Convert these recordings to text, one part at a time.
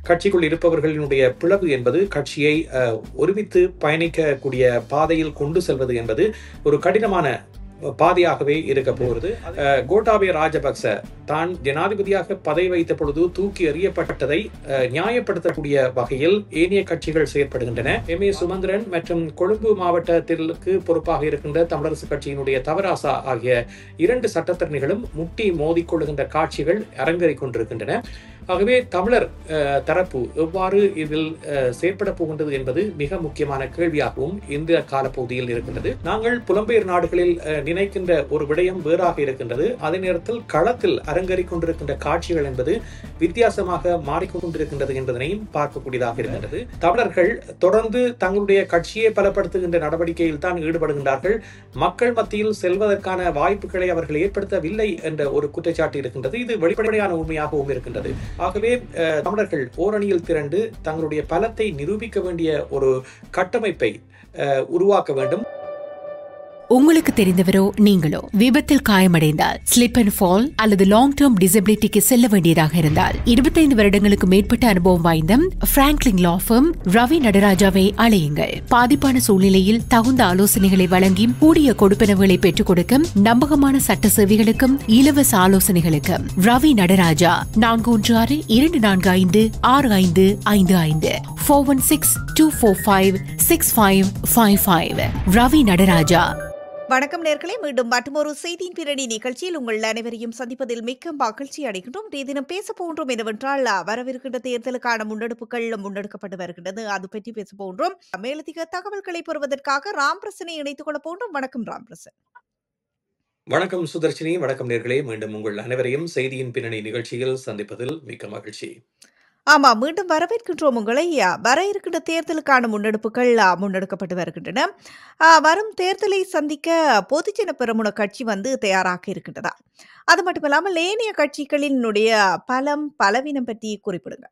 கட்சிக்குள் இருப்பவர்களினுடைய பிளவு என்பது கட்சியை அஹ், ஒருமித்து பயணிக்கக்கூடிய பாதையில் கொண்டு செல்வது என்பது ஒரு கடினமான பாதையாகவே இருக்க போகிறது அஹ், கோட்டாபய ராஜபக்ச தான் ஜனாதிபதியாக பதவி வைத்த பொழுது தூக்கி எறியப்பட்டதை அஹ், நியாயப்படுத்தக்கூடிய வகையில் ஏனைய கட்சிகள் செயற்படுகின்றன எம் ஏ சுமந்திரன் மற்றும் கொழும்பு மாவட்டத்திற்கு பொறுப்பாக இருக்கின்ற தமிழரசு கட்சியினுடைய தவராசா ஆகிய இரண்டு சட்டத்தரணிகளும் முட்டி மோதிக்கொள்ளுகின்ற காட்சிகள் அரங்கேறிக் கொண்டிருக்கின்றன ஆகவே தமிழர் அஹ், தரப்பு எவ்வாறு இதில் அஹ், செயற்பட போகின்றது என்பது மிக முக்கியமான கேள்வியாகவும் இந்த காலப்பகுதியில் இருக்கின்றது நாங்கள் புலம்பெயர் நாடுகளில் அஹ், நினைக்கின்ற ஒரு விடயம் வேறாக இருக்கின்றது அதே நேரத்தில் களத்தில் அரங்கேறிக் கொண்டிருக்கின்ற காட்சிகள் என்பது வித்தியாசமாக மாறிக்கொண்டிருக்கின்றது என்பதனையும் பார்க்கக்கூடியதாக இருக்கின்றது தமிழர்கள் தொடர்ந்து தங்களுடைய கட்சியை பலப்படுத்துகின்ற நடவடிக்கையில் தான் ஈடுபடுகின்றார்கள் மக்கள் மத்தியில் செல்வதற்கான வாய்ப்புகளை அவர்கள் ஏற்படுத்தவில்லை என்ற ஒரு குற்றச்சாட்டு இருக்கின்றது இது வெளிப்படையான உண்மையாகவும் இருக்கின்றது ஆகவே அஹ், தமிழர்கள் ஓரணியில் திரண்டு தங்களுடைய பலத்தை நிரூபிக்க வேண்டிய ஒரு கட்டமைப்பை அஹ், உருவாக்க வேண்டும் உங்களுக்கு தெரிந்தவரோ நீங்களோ விபத்தில் காயமடைந்தால் ஸ்லிப் அண்ட் ஃபால் அல்லது லாங் டேர்ம் டிசபிலிட்டிக்கு செல்ல வேண்டியதாக இருந்தால் இருபத்தைந்து வருடங்களுக்கு மேற்பட்ட அனுபவம் வாய்ந்த பிராங்க்லின் லா firm ரவி நடராஜாவை அழையுங்கள் பாதிப்பான சூழ்நிலையில் தகுந்த ஆலோசனைகளை வழங்கி கூடிய கொடுப்பனவுகளை பெற்றுக் கொடுக்கும் நம்பகமான சட்ட சேவைகளுக்கும் இலவச ஆலோசனைகளுக்கும் ரவி நடராஜா நான்கு ஒன்று ஆறு இரண்டு நான்கு ஐந்து ஆறு ஐந்து ஐந்து ஐந்து four one six two four five six five five five Ravi Nataraja வணக்கம் நேர்களே மீண்டும் மற்றொரு செய்தியின் பின்னணி நிகழ்ச்சியில் உங்கள் அனைவரையும் சந்திப்பதில் மிக்க மகிழ்ச்சி அடைகின்றோம் இன்றைய தினம் பேச போன்றோம் என்னவென்றால் வரவிருக்கின்ற தேர்தலுக்கான முன்னெடுப்புகள் முன்னெடுக்கப்பட்டு வருகின்றது அது பற்றி பேச போன்றோம் மேலதிக தகவல்களை பெறுவதற்காக ராம்பிரசனை இணைத்துக் கொள்ள போன்றோம் வணக்கம் ராம்பிரசன் வணக்கம் சுதர்ஷினி வணக்கம் நேர்களே மீண்டும் உங்கள் அனைவரையும் செய்தியின் பின்னணி நிகழ்ச்சியில் சந்திப்பதில் மிக்க மகிழ்ச்சி ஆமா மீண்டும் வரவேற்கின்றோம் உங்களை அ, வர இருக்கின்ற தேர்தலுக்கான முன்னெடுப்புகள் அ, முன்னெடுக்கப்பட்டு வருகின்றன அ, வரும் தேர்தலை சந்திக்க பொதுஜன பெரமுன கட்சி வந்து தயாராக இருக்கின்றதா அது மட்டுமில்லாமல் ஏனைய கட்சிகளினுடைய பலம் பலவீனம் பற்றி குறிப்பிடுங்க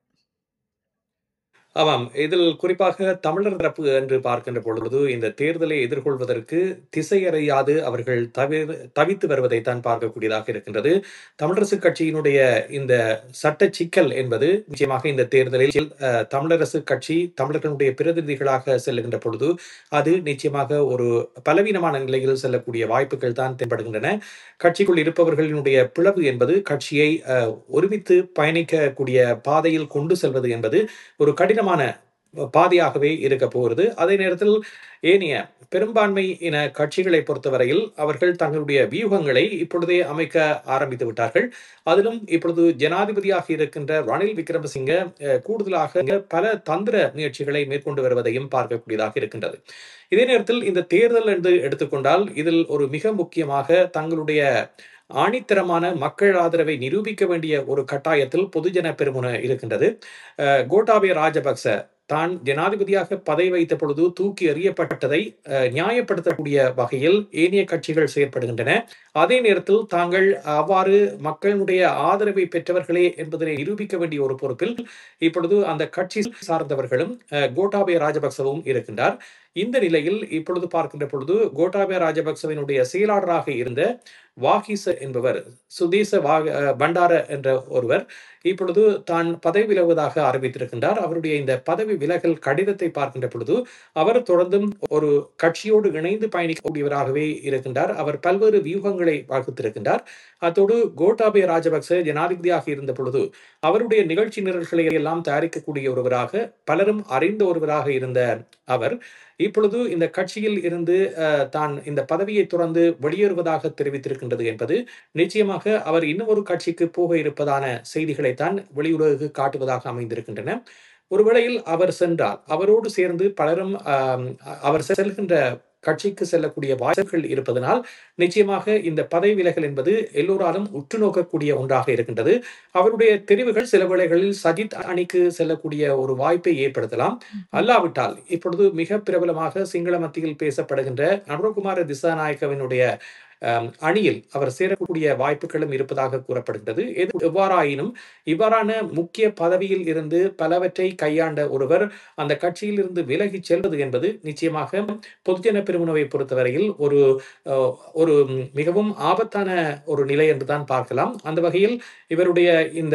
ஆமாம் இதில் குறிப்பாக தமிழர் தரப்பு என்று பார்க்கின்ற பொழுது இந்த தேர்தலை எதிர்கொள்வதற்கு திசையறியாது அவர்கள் தவிர தவித்து வருவதைத்தான் பார்க்கக்கூடியதாக இருக்கின்றது தமிழரசு கட்சியினுடைய இந்த சட்ட சிக்கல் என்பது நிச்சயமாக இந்த தேர்தலில் அஹ், தமிழரசு கட்சி தமிழர்களுடைய பிரதிநிதிகளாக செல்லுகின்ற பொழுது அது நிச்சயமாக ஒரு பலவீனமான நிலையில் செல்லக்கூடிய வாய்ப்புகள் தான் தென்படுகின்றன கட்சிக்குள் இருப்பவர்களினுடைய பிளவு என்பது கட்சியை அஹ், ஒருமித்து பயணிக்கக்கூடிய பாதையில் கொண்டு செல்வது என்பது ஒரு கடினமான பாதையாகவே இருக்க போகிறது அதே நேரத்தில் ஏனைய பெரும்பான்மை இன கட்சிகளை பொறுத்தவரையில் அவர்கள் தங்களுடைய வியூகங்களை இப்பொழுதே அமைக்க ஆரம்பித்து விட்டார்கள் அதிலும் இப்பொழுது ஜனாதிபதியாக இருக்கின்ற ரணில் விக்ரமசிங்க அஹ், கூடுதலாக பல தந்திர முயற்சிகளை மேற்கொண்டு வருவதையும் பார்க்கக்கூடியதாக இருக்கின்றது இதே நேரத்தில் இந்த தேர்தல் என்று எடுத்துக்கொண்டால் இதில் ஒரு மிக முக்கியமாக தங்களுடைய ஆணித்தரமான மக்கள் ஆதரவை நிரூபிக்க வேண்டிய ஒரு கட்டாயத்தில் பொதுஜன பெருமுன இருக்கின்றது அஹ், கோட்டாபய ராஜபக்ச தான் ஜனாதிபதியாக பதவி வைத்த பொழுது தூக்கி எறியப்பட்டதை அஹ், நியாயப்படுத்தக்கூடிய வகையில் ஏனைய கட்சிகள் செயற்படுகின்றன அதே நேரத்தில் தாங்கள் அவ்வாறு மக்களுடைய ஆதரவை பெற்றவர்களே என்பதனை நிரூபிக்க வேண்டிய ஒரு பொறுப்பில் இப்பொழுது அந்த கட்சி சார்ந்தவர்களும் அஹ், கோட்டாபய ராஜபக்சவும் இருக்கின்றார் இந்த நிலையில் இப்பொழுது பார்க்கின்ற பொழுது கோட்டாபய ராஜபக்சவினுடைய செயலாளராக இருந்த வாகிச என்பவர் சுதேச வா அஹ், பண்டார என்ற ஒருவர் இப்பொழுது தான் பதவி விலகுவதாக அறிவித்திருக்கின்றார் அவருடைய இந்த பதவி விலகல் கடிதத்தை பார்க்கின்ற பொழுது அவர் தொடர்ந்தும் ஒரு கட்சியோடு இணைந்து பயணிக்கக்கூடியவராகவே இருக்கின்றார் அவர் பல்வேறு வியூகங்களை வகுத்திருக்கின்றார் அத்தோடு கோட்டாபய ராஜபக்ச ஜனாதிபதியாக இருந்த பொழுது அவருடைய நிகழ்ச்சி நிரல்களை எல்லாம் தயாரிக்கக்கூடிய ஒருவராக பலரும் அறிந்த ஒருவராக இருந்த அவர் இப்பொழுது இந்த கட்சியில் இருந்து அஹ், தான் இந்த பதவியை துறந்து வெளியேறுவதாக தெரிவித்திருக்கின்றது என்பது நிச்சயமாக அவர் இன்னும் ஒரு கட்சிக்கு போக இருப்பதான செய்திகளைத்தான் வெளியுலகுக்கு காட்டுவதாக அமைந்திருக்கின்றன ஒருவேளையில் அவர் சென்றால் அவரோடு சேர்ந்து பலரும் ஆம், அவர் செல்கின்ற கட்சிக்கு செல்லக்கூடிய வாய்ப்புகள் இருப்பதனால் நிச்சயமாக இந்த பதவி விலகல் என்பது எல்லோராலும் உற்று நோக்கக்கூடிய ஒன்றாக இருக்கின்றது அவருடைய தெரிவுகள் சில வேளைகளில் சஜித் அணிக்கு செல்லக்கூடிய ஒரு வாய்ப்பை ஏற்படுத்தலாம் அல்லாவிட்டால் இப்பொழுது மிக பிரபலமாக சிங்கள மத்தியில் பேசப்படுகின்ற நரகுமார திசாநாயக்கவினுடைய அம், அணியில் அவர் சேரக்கூடிய வாய்ப்புகளும் இருப்பதாக கூறப்படுகிறது எது எவ்வாறாயினும் இவ்வாறான முக்கிய பதவியில் இருந்து பலவற்றை கையாண்ட ஒருவர் அந்த கட்சியில் இருந்து விலகி செல்வது என்பது நிச்சயமாக பொதுஜன பெருமுனவை பொறுத்தவரையில் ஒரு அஹ், ஒரு மிகவும் ஆபத்தான ஒரு நிலை என்று தான் பார்க்கலாம் அந்த வகையில் இவருடைய இந்த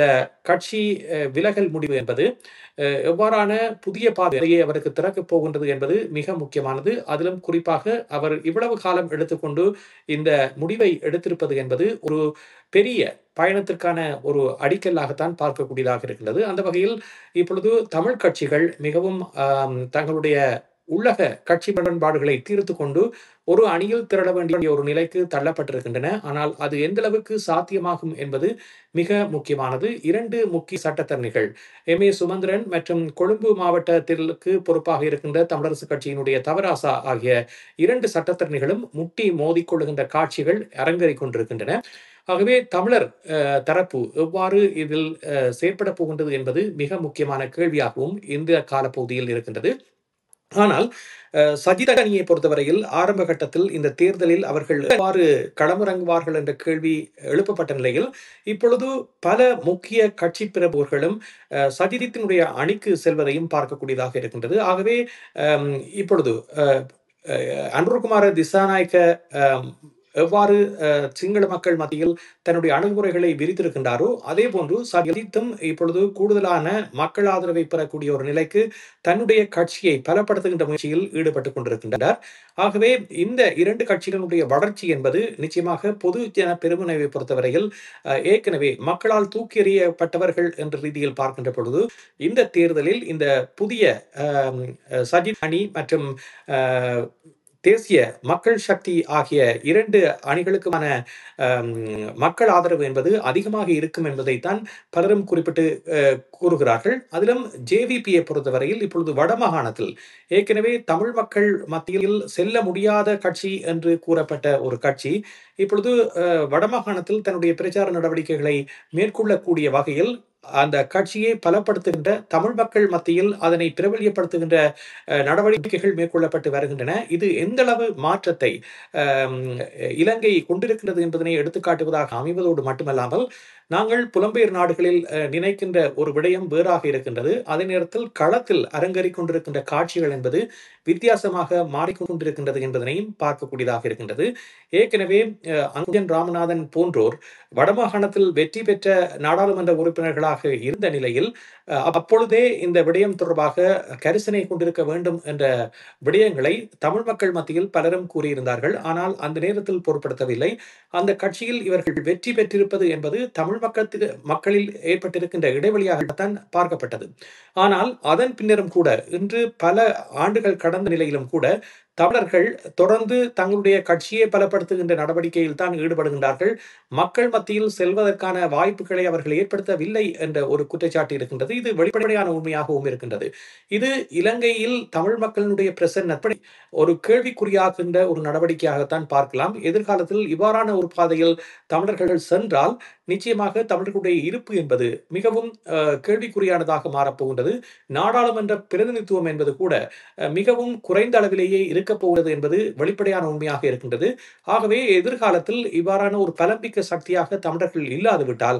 கட்சி அஹ், விலகல் முடிவு என்பது அஹ், எவ்வாறான புதிய பாதையை அவருக்கு திறக்கப் போகின்றது என்பது மிக முக்கியமானது அதிலும் குறிப்பாக அவர் இவ்வளவு காலம் எடுத்துக்கொண்டு இந்த முடிவை எடுத்திருப்பது என்பது ஒரு பெரிய பயணத்திற்கான ஒரு அடிக்கல்லாகத்தான் பார்க்கக்கூடியதாக இருக்கின்றது அந்த வகையில் இப்பொழுது தமிழ் கட்சிகள் மிகவும் ஆம், தங்களுடைய உள்ளக கட்சி முரண்பாடுகளை தீர்த்து கொண்டு ஒரு அணியில் திரள வேண்டிய ஒரு நிலைக்கு தள்ளப்பட்டிருக்கின்றன ஆனால் அது எந்த அளவுக்கு சாத்தியமாகும் என்பது மிக முக்கியமானது இரண்டு முக்கிய சட்டத்தரணிகள் எம் ஏ சுமந்திரன் மற்றும் கொழும்பு மாவட்டத்திற்கு பொறுப்பாக இருக்கின்ற தமிழரசு கட்சியினுடைய தவராசா ஆகிய இரண்டு சட்டத்தரணிகளும் முட்டி மோதிக்கொள்ளுகின்ற காட்சிகள் அரங்கேறிக் கொண்டிருக்கின்றன ஆகவே தமிழர் அஹ், தரப்பு எவ்வாறு இதில் அஹ், செயற்பட போகின்றது என்பது மிக முக்கியமான கேள்வியாகவும் இந்த காலப்பகுதியில் இருக்கின்றது ஆனால் அஹ், சஜித் அணியை பொறுத்தவரையில் ஆரம்ப கட்டத்தில் இந்த தேர்தலில் அவர்கள் எவ்வாறு களமிறங்குவார்கள் என்ற கேள்வி எழுப்பப்பட்ட நிலையில் இப்பொழுது பல முக்கிய கட்சி பிரமுகர்களும் அஹ், சஜித்தினுடைய அணிக்கு செல்வதையும் பார்க்கக்கூடியதாக இருக்கின்றது ஆகவே அம், இப்பொழுது அஹ், அஹ், அனுர்குமார திசாநாயக்க அம், எவ்வாறு அஹ், சிங்கள மக்கள் மத்தியில் தன்னுடைய அணுகுமுறைகளை விரித்திருக்கின்றாரோ அதே போன்று சஜித்தும் இப்பொழுது கூடுதலான மக்கள் ஆதரவை பெறக்கூடிய ஒரு நிலைக்கு தன்னுடைய கட்சியை பலப்படுத்துகின்ற முயற்சியில் ஈடுபட்டுக் கொண்டிருக்கின்றார் ஆகவே இந்த இரண்டு கட்சிகளுடைய வளர்ச்சி என்பது நிச்சயமாக பொது ஜன பெருமுனைவை பொறுத்தவரையில் அஹ், ஏற்கனவே மக்களால் தூக்கி எறியப்பட்டவர்கள் என்ற ரீதியில் பார்க்கின்ற பொழுது இந்த தேர்தலில் இந்த புதிய அஹ், சஜித் அணி மற்றும் அஹ், தேசிய மக்கள் சக்தி ஆகிய இரண்டு அணிகளுக்குமான அம், மக்கள் ஆதரவு என்பது அதிகமாக இருக்கும் என்பதைத்தான் பலரும் குறிப்பிட்டு அஹ், கூறுகிறார்கள் அதிலும் ஜேவிபியை பொறுத்தவரையில் இப்பொழுது வடமாகாணத்தில் ஏற்கனவே தமிழ் மக்கள் மத்தியில் செல்ல முடியாத கட்சி என்று கூறப்பட்ட ஒரு கட்சி இப்பொழுது அஹ், வடமாகாணத்தில் தன்னுடைய பிரச்சார நடவடிக்கைகளை மேற்கொள்ளக்கூடிய வகையில் அந்த கட்சியை பலப்படுத்துகின்ற தமிழ் மக்கள் மத்தியில் அதனை பிரபல்யப்படுத்துகின்ற அஹ், நடவடிக்கைகள் மேற்கொள்ளப்பட்டு வருகின்றன இது எந்த அளவு மாற்றத்தை அம், இலங்கை கொண்டிருக்கிறது என்பதனை எடுத்துக்காட்டுவதாக அமைவதோடு மட்டுமல்லாமல் நாங்கள் புலம்பெயர் நாடுகளில் அஹ், நினைக்கின்ற ஒரு விடயம் வேறாக இருக்கின்றது அதே நேரத்தில் களத்தில் அரங்கேறிக் கொண்டிருக்கின்ற காட்சிகள் என்பது வித்தியாசமாக மாறிக்கொண்டிருக்கின்றது என்பதனையும் பார்க்கக்கூடியதாக இருக்கின்றது ஏற்கனவே அஹ், அங்குஜன் ராமநாதன் போன்றோர் வடமாகாணத்தில் வெற்றி பெற்ற நாடாளுமன்ற உறுப்பினர்களாக இருந்த நிலையில் அஹ், அப்பொழுதே இந்த விடயம் தொடர்பாக கரிசனை கொண்டிருக்க வேண்டும் என்ற விடயங்களை தமிழ் மக்கள் மத்தியில் பலரும் கூறியிருந்தார்கள் ஆனால் அந்த நேரத்தில் பொருட்படுத்தவில்லை அந்த கட்சியில் இவர்கள் வெற்றி பெற்றிருப்பது என்பது தமிழ் மக்களுக்கு மக்களில் ஏற்பட்டிருக்கின்ற இடைவெளியாகத்தான் பார்க்கப்பட்டது ஆனால் அதன் பின்னரும் கூட இன்று பல ஆண்டுகள் கடந்த நிலையிலும் கூட தமிழர்கள் தொடர்ந்து தங்களுடைய கட்சியை பலப்படுத்துகின்ற நடவடிக்கையில் தான் ஈடுபடுகின்றார்கள் மக்கள் மத்தியில் செல்வதற்கான வாய்ப்புகளை அவர்கள் ஏற்படுத்தவில்லை என்ற ஒரு குற்றச்சாட்டு இருக்கின்றது இது வெளிப்படையான உண்மையாகவும் இருக்கின்றது இது இலங்கையில் தமிழ் மக்களினுடைய பிரசன்னப்படி ஒரு கேள்விக்குறியாகின்ற ஒரு நடவடிக்கையாகத்தான் பார்க்கலாம் எதிர்காலத்தில் இவ்வாறான ஒரு பாதையில் தமிழர்கள் சென்றால் நிச்சயமாக தமிழர்களுடைய இருப்பு என்பது மிகவும் அஹ், கேள்விக்குறியானதாக மாறப்போகின்றது நாடாளுமன்ற பிரதிநிதித்துவம் என்பது கூட அஹ், மிகவும் குறைந்த அளவிலேயே இருக்கப் போகிறது என்பது வெளிப்படையான உண்மையாக இருக்கின்றது ஆகவே எதிர்காலத்தில் இவ்வாறான ஒரு பலம்பிக்க சக்தியாக தமிழர்கள் இல்லாது விட்டால்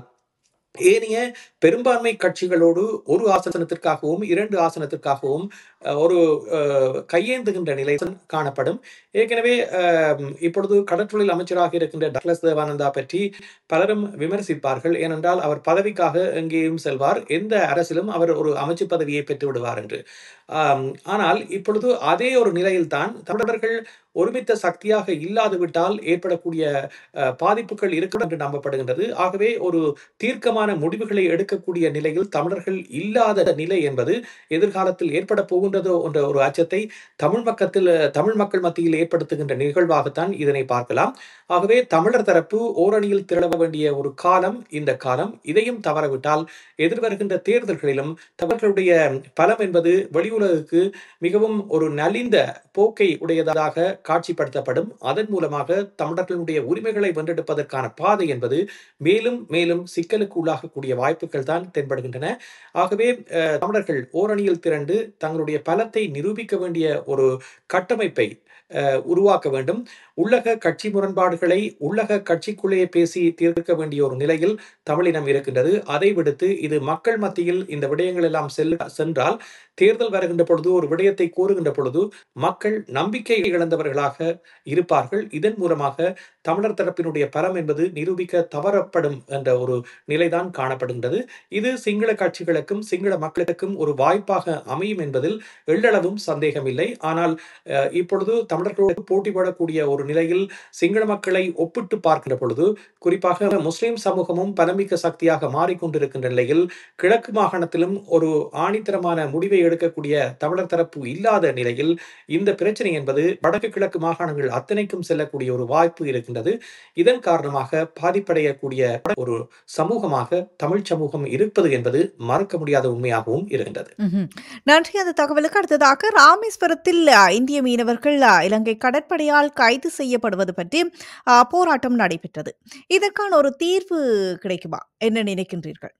ஏனைய பெரும்பான்மை கட்சிகளோடு ஒரு ஆசனத்திற்காகவும் இரண்டு ஆசனத்திற்காகவும் அஹ், ஒரு அஹ், கையேந்துகின்ற நிலை காணப்படும் ஏற்கனவே அஹ், இப்பொழுது கடற்றொழில் அமைச்சராக இருக்கின்ற டக்ளஸ் தேவானந்தா பற்றி பலரும் விமர்சிப்பார்கள் ஏனென்றால் அவர் பதவிக்காக எங்கேயும் செல்வார் எந்த அரசிலும் அவர் ஒரு அமைச்சு பதவியை பெற்று விடுவார் என்று ஆம், ஆனால் இப்பொழுது அதே ஒரு நிலையில்தான் தமிழர்கள் ஒருமித்த சக்தியாக இல்லாது விட்டால் ஏற்படக்கூடிய அஹ், பாதிப்புகள் இருக்கும் என்று நம்பப்படுகின்றது ஆகவே ஒரு தீர்க்கமான முடிவுகளை எடுக்கக்கூடிய நிலையில் தமிழர்கள் இல்லாத நிலை என்பது எதிர்காலத்தில் ஏற்பட போகின்றதோ என்ற ஒரு அச்சத்தை தமிழ் மக்கத்தில் தமிழ் மக்கள் மத்தியில் ஏற்படுத்துகின்ற நிகழ்வாகத்தான் இதனை பார்க்கலாம் ஆகவே தமிழர் தரப்பு ஓரணியில் திரள வேண்டிய ஒரு காலம் இந்த காலம் இதையும் தவறவிட்டால் எதிர்வருகின்ற தேர்தல்களிலும் தமிழர்களுடைய பலம் என்பது வெளியுலகுக்கு மிகவும் ஒரு நலிந்த போக்கை உடையதாக காட்சிப்படுத்தப்படும் அதன் மூலமாக தமிழர்களுடைய உரிமைகளை வென்றெடுப்பதற்கான பாதை என்பது மேலும் மேலும் சிக்கலுக்கு உள்ளாகக்கூடிய வாய்ப்புகள் தான் தென்படுகின்றன ஆகவே அஹ், தமிழர்கள் ஓரணியில் திரண்டு தங்களுடைய பலத்தை நிரூபிக்க வேண்டிய ஒரு கட்டமைப்பை அஹ், உருவாக்க வேண்டும் உள்ளக கட்சி முரண்பாடுகளை உள்ளக கட்சிக்குள்ளேயே பேசி தீர்க்க வேண்டிய ஒரு நிலையில் தமிழினம் இருக்கின்றது அதை விடுத்து இது மக்கள் மத்தியில் இந்த விடயங்கள் எல்லாம் செல் சென்றால் தேர்தல் வருகின்ற பொழுது ஒரு விடயத்தை கூறுகின்ற பொழுது மக்கள் நம்பிக்கை இழந்தவர்களாக இருப்பார்கள் இதன் மூலமாக தமிழர் தரப்பினுடைய பலம் என்பது நிரூபிக்க தவறப்படும் என்ற ஒரு நிலைதான் காணப்படுகின்றது இது சிங்கள கட்சிகளுக்கும் சிங்கள மக்களுக்கும் ஒரு வாய்ப்பாக அமையும் என்பதில் எள்ளளவும் சந்தேகமில்லை ஆனால் அஹ், இப்பொழுது தமிழர்களோடு போட்டி போடக்கூடிய ஒரு நிலையில் சிங்கள மக்களை ஒப்பிட்டு பார்க்கின்ற பொழுது குறிப்பாக முஸ்லிம் சமூகமும் பலமிக்க சக்தியாக மாறிக்கொண்டிருக்கின்ற நிலையில் கிழக்கு மாகாணத்திலும் ஒரு ஆணித்தரமான முடிவை எடுக்கக்கூடிய தமிழர் தரப்பு இல்லாத நிலையில் இந்த பிரச்சனை என்பது வடக்கு கிழக்கு மாகாணங்கள் அத்தனைக்கும் செல்லக்கூடிய ஒரு வாய்ப்பு இருக்கின்றது இதன் காரணமாக பாதிப்படையக்கூடிய ஒரு சமூகமாக தமிழ் சமூகம் இருப்பது என்பது மறக்க முடியாத உண்மையாகவும் இருக்கின்றது ம்ஹும். நன்றி அந்த தகவலுக்கு அடுத்ததாக ராமேஸ்வரத்தில் அ, இந்திய மீனவர்கள் அ, இலங்கை கடற்படையால் கைது செய்யப்படுவது பற்றி அ, போராட்டம் நடைபெற்றது இதற்கான ஒரு தீர்வு கிடைக்குமா என்ன நினைக்கின்றீர்கள்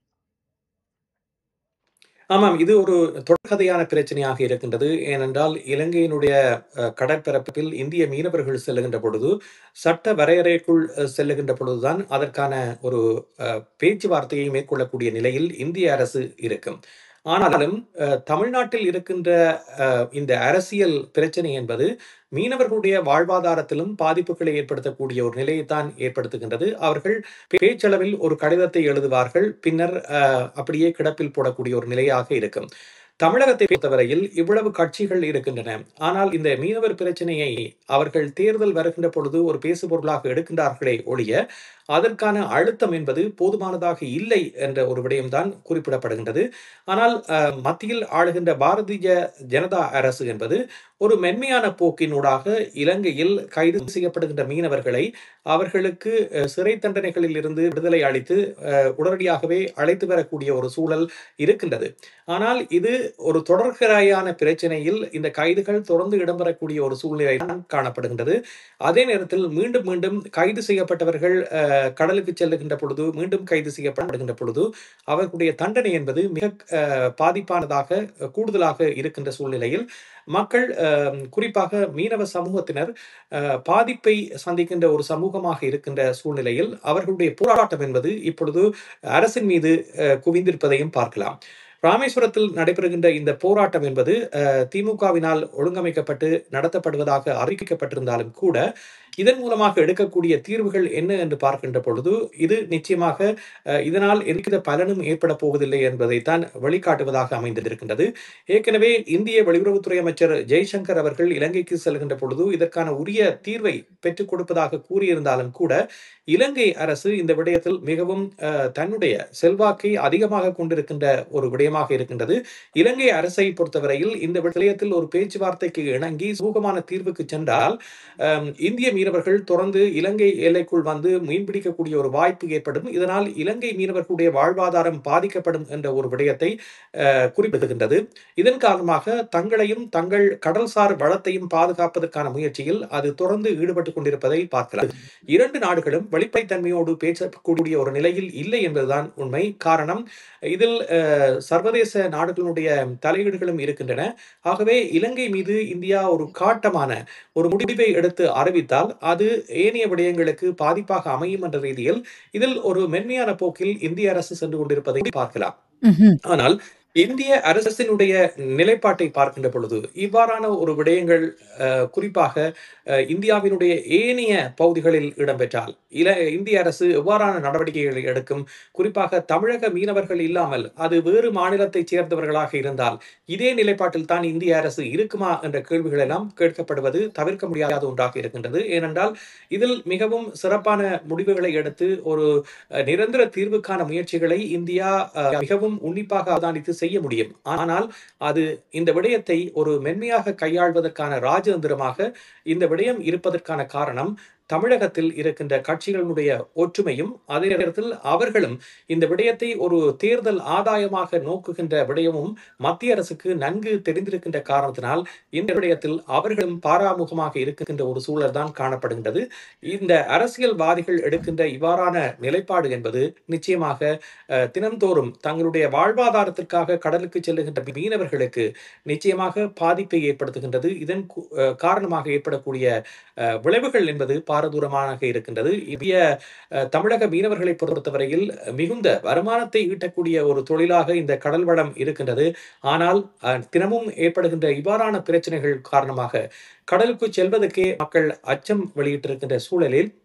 ஆமாம் இது ஒரு தொடர்கதையான பிரச்சனையாக இருக்கின்றது ஏனென்றால் இலங்கையினுடைய அஹ், கடற்பரப்பில் இந்திய மீனவர்கள் செல்லுகின்ற பொழுது சட்ட வரையறைக்குள் அஹ், செல்லுகின்ற பொழுதுதான் அதற்கான ஒரு அஹ், பேச்சுவார்த்தையை மேற்கொள்ளக்கூடிய நிலையில் இந்திய அரசு இருக்கும் ஆனாலும் அஹ், தமிழ்நாட்டில் இருக்கின்ற அஹ், இந்த அரசியல் பிரச்சனை என்பது மீனவர்களுடைய வாழ்வாதாரத்திலும் பாதிப்புகளை ஏற்படுத்தக்கூடிய ஒரு நிலையைத்தான் ஏற்படுத்துகின்றது அவர்கள் பேச்சளவில் ஒரு கடிதத்தை எழுதுவார்கள் பின்னர் அஹ், அப்படியே கிடப்பில் போடக்கூடிய ஒரு நிலையாக இருக்கும் தமிழகத்தை பொறுத்தவரையில் இவ்வளவு கட்சிகள் இருக்கின்றன ஆனால் இந்த மீனவர் பிரச்சனையை அவர்கள் தேர்தல் வருகின்ற பொழுது ஒரு பேசுபொருளாக எடுக்கின்றார்களே ஒழிய அதற்கான அழுத்தம் என்பது போதுமானதாக இல்லை என்ற ஒரு விடயம்தான் குறிப்பிடப்படுகின்றது ஆனால் அஹ், மத்தியில் ஆளுகின்ற பாரதிய ஜனதா அரசு என்பது ஒரு மென்மையான போக்கினூடாக இலங்கையில் கைது செய்யப்படுகின்ற மீனவர்களை அவர்களுக்கு அஹ், சிறை தண்டனைகளில் இருந்து விடுதலை அளித்து அஹ், உடனடியாகவே அழைத்து வரக்கூடிய ஒரு சூழல் இருக்கின்றது ஆனால் இது ஒரு தொடர்கராயான பிரச்சனையில் இந்த கைதுகள் தொடர்ந்து இடம்பெறக்கூடிய ஒரு சூழ்நிலை தான் காணப்படுகின்றது அதே நேரத்தில் மீண்டும் மீண்டும் கைது செய்யப்பட்டவர்கள் அஹ், கடலுக்கு செல்லுகின்ற பொழுது மீண்டும் கைது செய்யப்படுகின்ற பொழுது அவர்களுடைய தண்டனை என்பது மிக அஹ், பாதிப்பானதாக அஹ், கூடுதலாக இருக்கின்ற சூழ்நிலையில் மக்கள் அஹ், குறிப்பாக மீனவ சமூகத்தினர் அஹ், பாதிப்பை சந்திக்கின்ற ஒரு சமூகமாக இருக்கின்ற சூழ்நிலையில் அவர்களுடைய போராட்டம் என்பது இப்பொழுது அரசின் மீது அஹ், குவிந்திருப்பதையும் பார்க்கலாம் ராமேஸ்வரத்தில் நடைபெறுகின்ற இந்த போராட்டம் என்பது அஹ், திமுகவினால் ஒழுங்கமைக்கப்பட்டு நடத்தப்படுவதாக அறிவிக்கப்பட்டிருந்தாலும் கூட இதன் மூலமாக எடுக்கக்கூடிய தீர்வுகள் என்ன என்று பார்க்கின்ற பொழுது இது நிச்சயமாக அஹ், இதனால் எவ்வித பலனும் ஏற்பட போவதில்லை என்பதைத்தான் வழிகாட்டுவதாக அமைந்திருக்கின்றது ஏற்கனவே இந்திய வெளியுறவுத்துறை அமைச்சர் ஜெய்சங்கர் அவர்கள் இலங்கைக்கு செல்கின்ற பொழுது இதற்கான உரிய தீர்வை பெற்றுக் கொடுப்பதாக கூறியிருந்தாலும் கூட இலங்கை அரசு இந்த விடயத்தில் மிகவும் அஹ், தன்னுடைய செல்வாக்கை அதிகமாக கொண்டிருக்கின்ற ஒரு விடயமாக இருக்கின்றது இலங்கை அரசை பொறுத்தவரையில் இந்த விடயத்தில் ஒரு பேச்சுவார்த்தைக்கு இணங்கி சுமூகமான தீர்வுக்கு சென்றால் அஹ், இந்திய மீனவர்கள் தொடர்ந்து இலங்கை எல்லைக்குள் வந்து மீன்பிடிக்கக்கூடிய ஒரு வாய்ப்பு ஏற்படும் இதனால் இலங்கை மீனவர்களுடைய வாழ்வாதாரம் பாதிக்கப்படும் என்ற ஒரு விடயத்தை அஹ், குறிப்பிடுகின்றது இதன் காரணமாக தங்களையும் தங்கள் கடல்சார் வளத்தையும் பாதுகாப்பதற்கான முயற்சியில் அது தொடர்ந்து ஈடுபட்டுக் கொண்டிருப்பதை பார்க்கலாம் இரண்டு நாடுகளும் வெளிப்படைத்தன்மையோடு பேசக்கூடிய ஒரு நிலையில் இல்லை என்பதுதான் உண்மை காரணம் இதில் அஹ், சர்வதேச நாடுகளுடைய தலையீடுகளும் இருக்கின்றன ஆகவே இலங்கை மீது இந்தியா ஒரு காட்டமான ஒரு முடிவை எடுத்து அறிவித்தால் அது ஏனைய விடயங்களுக்கு பாதிப்பாக அமையும் என்ற ரீதியில் இதில் ஒரு மென்மையான போக்கில் இந்திய அரசு சென்று கொண்டிருப்பதை பார்க்கலாம் ம்ஹும். ஆனால் இந்திய அரசினுடைய நிலைப்பாட்டை பார்க்கின்ற பொழுது இவ்வாறான ஒரு விடயங்கள் அஹ், குறிப்பாக அஹ், இந்தியாவினுடைய ஏனைய பகுதிகளில் இடம்பெற்றால் இல இந்திய அரசு எவ்வாறான நடவடிக்கைகளை எடுக்கும் குறிப்பாக தமிழக மீனவர்கள் இல்லாமல் அது வேறு மாநிலத்தைச் சேர்ந்தவர்களாக இருந்தால் இதே நிலைப்பாட்டில் தான் இந்திய அரசு இருக்குமா என்ற கேள்விகள் எல்லாம் கேட்கப்படுவது தவிர்க்க முடியாத ஒன்றாக இருக்கின்றது ஏனென்றால் இதில் மிகவும் சிறப்பான முடிவுகளை எடுத்து ஒரு அஹ், நிரந்தர தீர்வுக்கான முயற்சிகளை இந்தியா அஹ், மிகவும் உன்னிப்பாக அவதானித்து செய்ய முடியும் ஆனால் அது இந்த விடயத்தை ஒரு மென்மையாக கையாள்வதற்கான ராஜதந்திரமாக இந்த விடயம் இருப்பதற்கான காரணம் தமிழகத்தில் இருக்கின்ற கட்சிகளுடைய ஒற்றுமையும் அதே நேரத்தில் அவர்களும் இந்த விடயத்தை ஒரு தேர்தல் ஆதாயமாக நோக்குகின்ற விடயமும் மத்திய அரசுக்கு நன்கு தெரிந்திருக்கின்ற காரணத்தினால் இந்த விடயத்தில் அவர்களும் பாராமுகமாக இருக்கின்ற ஒரு சூழல் தான் காணப்படுகின்றது இந்த அரசியல்வாதிகள் எடுக்கின்ற இவ்வாறான நிலைப்பாடு என்பது நிச்சயமாக அஹ், தினம்தோறும் தங்களுடைய வாழ்வாதாரத்திற்காக கடலுக்கு செல்லுகின்ற மீனவர்களுக்கு நிச்சயமாக பாதிப்பை ஏற்படுத்துகின்றது இதன் கு- அஹ், காரணமாக ஏற்படக்கூடிய அஹ், விளைவுகள் என்பது பாரதூரமாக இருக்கின்றது இந்திய அஹ், தமிழக மீனவர்களை பொறுத்தவரையில் மிகுந்த வருமானத்தை ஈட்டக்கூடிய ஒரு தொழிலாக இந்த கடல் வளம் இருக்கின்றது ஆனால் அஹ், தினமும் ஏற்படுகின்ற இவ்வாறான பிரச்சனைகள் காரணமாக கடலுக்கு செல்வதற்கே மக்கள் அச்சம் வெளியிட்டிருக்கின்ற சூழலில்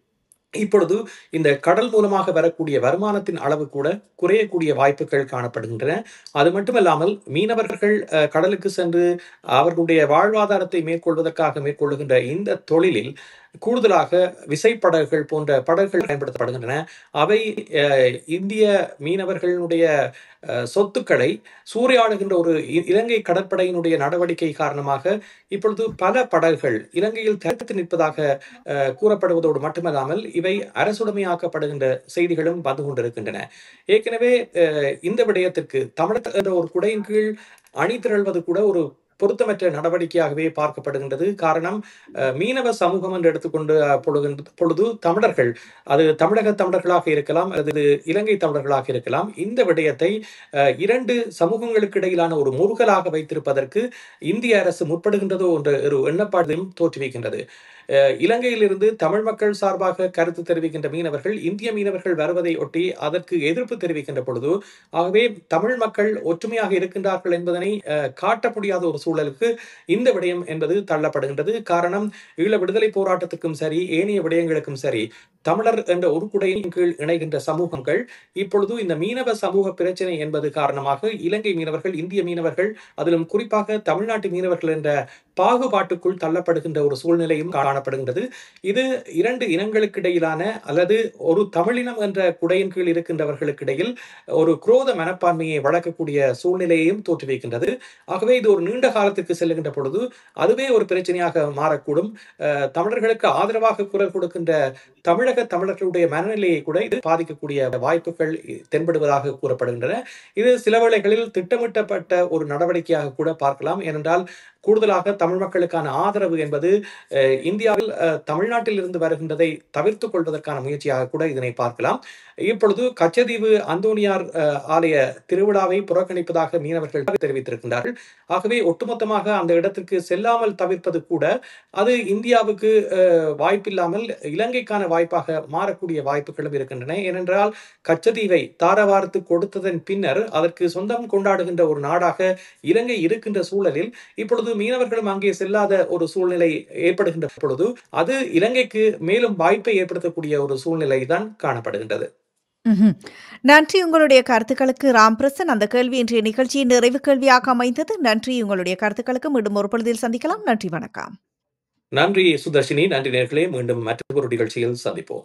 இப்பொழுது இந்த கடல் மூலமாக வரக்கூடிய வருமானத்தின் அளவு கூட குறையக்கூடிய வாய்ப்புகள் காணப்படுகின்றன அது மட்டுமல்லாமல் மீனவர்கள் அஹ், கடலுக்கு சென்று அவர்களுடைய வாழ்வாதாரத்தை மேற்கொள்வதற்காக மேற்கொள்ளுகின்ற இந்த தொழிலில் கூடுதலாக விசைப்படகுகள் போன்ற படகுகள் பயன்படுத்தப்படுகின்றன அவை அஹ், இந்திய மீனவர்களுடைய அஹ், சொத்துக்களை சூறையாடுகின்ற ஒரு இ- இலங்கை கடற்படையினுடைய நடவடிக்கை காரணமாக இப்பொழுது பல படகுகள் இலங்கையில் தடுத்து நிற்பதாக அஹ், கூறப்படுவதோடு மட்டுமல்லாமல் இவை அரசுடைமையாக்கப்படுகின்ற செய்திகளும் வந்து கொண்டிருக்கின்றன ஏற்கனவே அஹ், இந்த விடயத்திற்கு தமிழக என்ற ஒரு குடையின் கீழ் அணி திரள்வது கூட ஒரு பொருத்தமற்ற நடவடிக்கையாகவே பார்க்கப்படுகின்றது காரணம் அஹ், மீனவ சமூகம் என்று எடுத்துக்கொண்டு அஹ், பொழுகின்ற- பொழுது தமிழர்கள் அது தமிழக தமிழர்களாக இருக்கலாம் அல்லது இலங்கை தமிழர்களாக இருக்கலாம் இந்த விடயத்தை அஹ், இரண்டு சமூகங்களுக்கு இடையிலான ஒரு முருகலாக வைத்திருப்பதற்கு இந்திய அரசு முற்படுகின்றதோ என்ற ஒரு எண்ணப்பாடையும் தோற்றுவிக்கின்றது அஹ், இலங்கையிலிருந்து தமிழ் மக்கள் சார்பாக கருத்து தெரிவிக்கின்ற மீனவர்கள் இந்திய மீனவர்கள் வருவதை ஒட்டி அதற்கு எதிர்ப்பு தெரிவிக்கின்ற பொழுது ஆகவே தமிழ் மக்கள் ஒற்றுமையாக இருக்கின்றார்கள் என்பதனை அஹ், காட்ட முடியாத ஒரு சூழலுக்கு இந்த விடயம் என்பது தள்ளப்படுகின்றது காரணம் ஈழ விடுதலை போராட்டத்துக்கும் சரி ஏனைய விடயங்களுக்கும் சரி தமிழர் என்ற ஒரு குடையின் கீழ் இணைகின்ற சமூகங்கள் இப்பொழுது இந்த மீனவ சமூக பிரச்சனை என்பது காரணமாக இலங்கை மீனவர்கள் இந்திய மீனவர்கள் அதிலும் குறிப்பாக தமிழ்நாட்டு மீனவர்கள் என்ற பாகுபாட்டுக்குள் தள்ளப்படுகின்ற ஒரு சூழ்நிலையும் காணப்படுகின்றது இது இரண்டு இனங்களுக்கு இடையிலான அல்லது ஒரு தமிழினம் என்ற குடையின் கீழ் இருக்கின்றவர்களுக்கு இடையில் ஒரு குரோத மனப்பான்மையை வளர்க்கக்கூடிய சூழ்நிலையையும் தோற்றுவிக்கின்றது ஆகவே இது ஒரு நீண்ட காலத்துக்கு செல்லுகின்ற பொழுது அதுவே ஒரு பிரச்சனையாக மாறக்கூடும் அஹ், தமிழர்களுக்கு ஆதரவாக குரல் கொடுக்கின்ற தமிழக தமிழர்களுடைய மனநிலையை கூட இது பாதிக்கக்கூடிய வாய்ப்புகள் தென்படுவதாக கூறப்படுகின்றன இது சில வேளைகளில் திட்டமிட்டப்பட்ட ஒரு நடவடிக்கையாக கூட பார்க்கலாம் ஏனென்றால் கூடுதலாக தமிழ் மக்களுக்கான ஆதரவு என்பது அஹ், இந்தியாவில் அஹ், தமிழ்நாட்டில் இருந்து வருகின்றதை தவிர்த்துக் கொள்வதற்கான முயற்சியாக கூட இதனை பார்க்கலாம் இப்பொழுது கச்சதீவு அந்தோனியார் அஹ், ஆலய திருவிழாவை புறக்கணிப்பதாக மீனவர்கள் தெரிவித்திருக்கின்றார்கள் ஆகவே ஒட்டுமொத்தமாக அந்த இடத்திற்கு செல்லாமல் தவிர்ப்பது கூட அது இந்தியாவுக்கு அஹ், வாய்ப்பில்லாமல் இலங்கைக்கான வாய்ப்பாக மாறக்கூடிய வாய்ப்புகளும் இருக்கின்றன ஏனென்றால் கச்சதீவை தாரவாரத்து கொடுத்ததன் பின்னர் அதற்கு சொந்தம் கொண்டாடுகின்ற ஒரு நாடாக இலங்கை இருக்கின்ற சூழலில் இப்பொழுது மீனவர்களும் அங்கே செல்லாத ஒரு சூழ்நிலை ஏற்படுகின்ற பொழுது அது இலங்கைக்கு மேலும் வாய்ப்பை ஏற்படுத்தக்கூடிய ஒரு சூழ்நிலை தான் காணப்படுகின்றது ம்ஹும். நன்றி உங்களுடைய கருத்துக்களுக்கு ராம்பிரசன் அந்த கேள்வி இன்றைய நிகழ்ச்சியின் நிறைவு கேள்வியாக அமைந்தது நன்றி உங்களுடைய கருத்துக்களுக்கு மீண்டும் ஒரு பொழுதில் சந்திக்கலாம் நன்றி வணக்கம் நன்றி சுதர்ஷினி நன்றி நேர்களே மீண்டும் மற்றொரு நிகழ்ச்சியில் சந்திப்போம்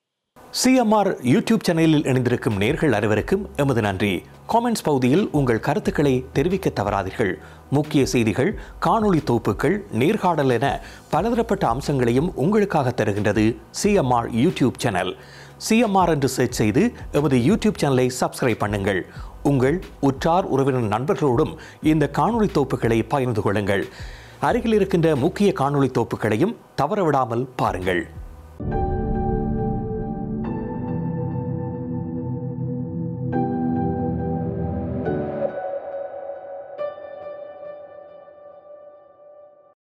சிஎம்ஆர் யூடியூப் சேனலில் இணைந்திருக்கும் நேர்கள் அனைவருக்கும் எமது நன்றி காமெண்ட்ஸ் பகுதியில் உங்கள் கருத்துக்களை தெரிவிக்க தவறாதீர்கள் முக்கிய செய்திகள் காணொளி தொகுப்புகள் நேர்காணல் என பலதரப்பட்ட அம்சங்களையும் உங்களுக்காக தருகின்றது சிஎம்ஆர் யூடியூப் சேனல் சிஎம்ஆர் என்று சர்ச் செய்து எமது யூடியூப் சேனலை சப்ஸ்கிரைப் பண்ணுங்கள் உங்கள் உற்றார் உறவினர் நண்பர்களோடும் இந்த காணொளி தொகுப்புகளை பகிர்ந்து கொள்ளுங்கள் அருகில் இருக்கின்ற முக்கிய காணொளி தொகுப்புகளையும் தவறவிடாமல் பாருங்கள்